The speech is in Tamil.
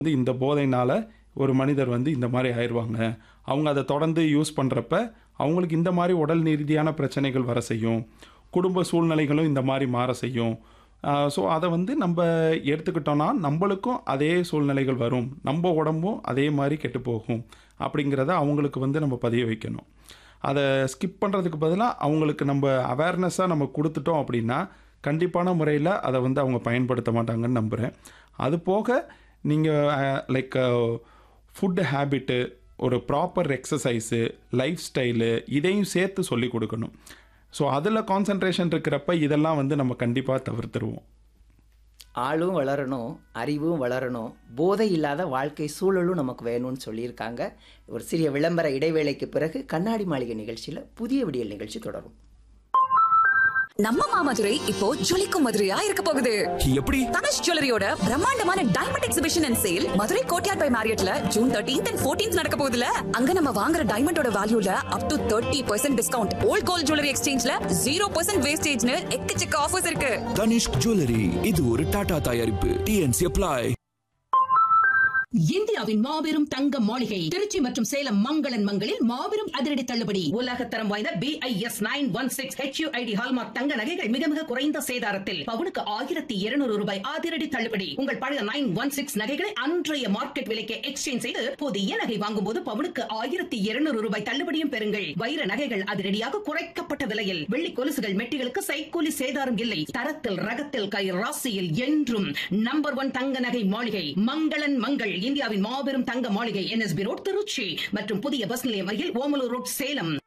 வந்து இந்த போதைனால ஒரு மனிதர் வந்து இந்த மாதிரி ஆயிடுவாங்க அவங்க அதை தொடர்ந்து யூஸ் பண்ணுறப்ப அவங்களுக்கு இந்த மாதிரி உடல் ரீதியான பிரச்சனைகள் வர செய்யும் குடும்ப சூழ்நிலைகளும் இந்த மாதிரி மாற செய்யும் ஸோ அதை வந்து நம்ம எடுத்துக்கிட்டோன்னா நம்மளுக்கும் அதே சூழ்நிலைகள் வரும் நம்ம உடம்பும் அதே மாதிரி கெட்டு போகும் அப்படிங்கிறத அவங்களுக்கு வந்து நம்ம பதிய வைக்கணும் அதை ஸ்கிப் பண்ணுறதுக்கு பதிலாக அவங்களுக்கு நம்ம அவேர்னஸாக நம்ம கொடுத்துட்டோம் அப்படின்னா கண்டிப்பான முறையில் அதை வந்து அவங்க பயன்படுத்த மாட்டாங்கன்னு நம்புகிறேன் அது போக நீங்கள் லைக் ஃபுட் ஹேபிட்டு ஒரு ப்ராப்பர் எக்ஸசைஸு லைஃப் ஸ்டைலு இதையும் சேர்த்து சொல்லி கொடுக்கணும் ஸோ அதில் கான்சன்ட்ரேஷன் இருக்கிறப்ப இதெல்லாம் வந்து நம்ம கண்டிப்பாக தவிர்த்துருவோம் ஆளும் வளரணும் அறிவும் வளரணும் போதை இல்லாத வாழ்க்கை சூழலும் நமக்கு வேணும்னு சொல்லியிருக்காங்க ஒரு சிறிய விளம்பர இடைவேளைக்கு பிறகு கண்ணாடி மாளிகை நிகழ்ச்சியில் புதிய விடியல் நிகழ்ச்சி தொடரும் நம்ம மாமதுரை இப்போ ஜொலிக்கும் மதுரையா இருக்க போகுது எப்படி தனுஷ் ஜுவல்லரியோட பிரம்மாண்டமான diamond exhibition and sale Madurai Courtyard by மேரியட்ல ஜூன் தேர்ட்டீன்த் அண்ட் ஃபோர்டீன்த் நடக்க போகுதுல அங்க நம்ம வாங்குற டைமண்டோட வேல்யூல up to thirty percent discount old gold jewellery எக்ஸ்சேஞ்ச்ல ஜீரோ பர்சன்ட் வேஸ்டேஜ்னு எக்கச்சக்க ஆஃபர்ஸ் இருக்கு தனிஷ்க் ஜுவல்லரி இது ஒரு டாடா தயாரிப்பு டிஎன்சி அப்ளை இந்தியாவின் மாபெரும் தங்க மாளிகை திருச்சி மற்றும் சேலம் மங்களன் மங்களில் மாபெரும் அதிரடி தள்ளுபடி உலகத்தரம் வாய்ந்த B I S nine one six HUID hallmark தங்க நகைகள் மிக மிக குறைந்த சேதாரத்தில் பவுனுக்கு ஆயிரத்தி இருநூறு ரூபாய் அதிரடி தள்ளுபடி உங்கள் பழைய நைன் ஒன் சிக்ஸ் நகைகளை அன்றைய மார்க்கெட் விலைக்கு எக்ஸ்சேஞ்ச் செய்து புதிய நகை வாங்கும் போது பவுனுக்கு ஆயிரத்தி இருநூறு ரூபாய் தள்ளுபடியும் பெறுங்கள் வைர நகைகள் அதிரடியாக குறைக்கப்பட்ட விலையில் வெள்ளி கொலுசுகள் மெட்டிகளுக்கு சைக்கூலி சேதாரம் இல்லை தரத்தில் ரகத்தில் கை ராசியில் என்றும் நம்பர் ஒன் தங்க நகை மாளிகை மங்களன் மங்கள் இந்தியாவின் மாபெரும் தங்க மாளிகை என்எஸ்பி ரோட் திருச்சி மற்றும் புதிய பஸ் நிலையம் அருகில் ஓமலூர் ரோட் சேலம்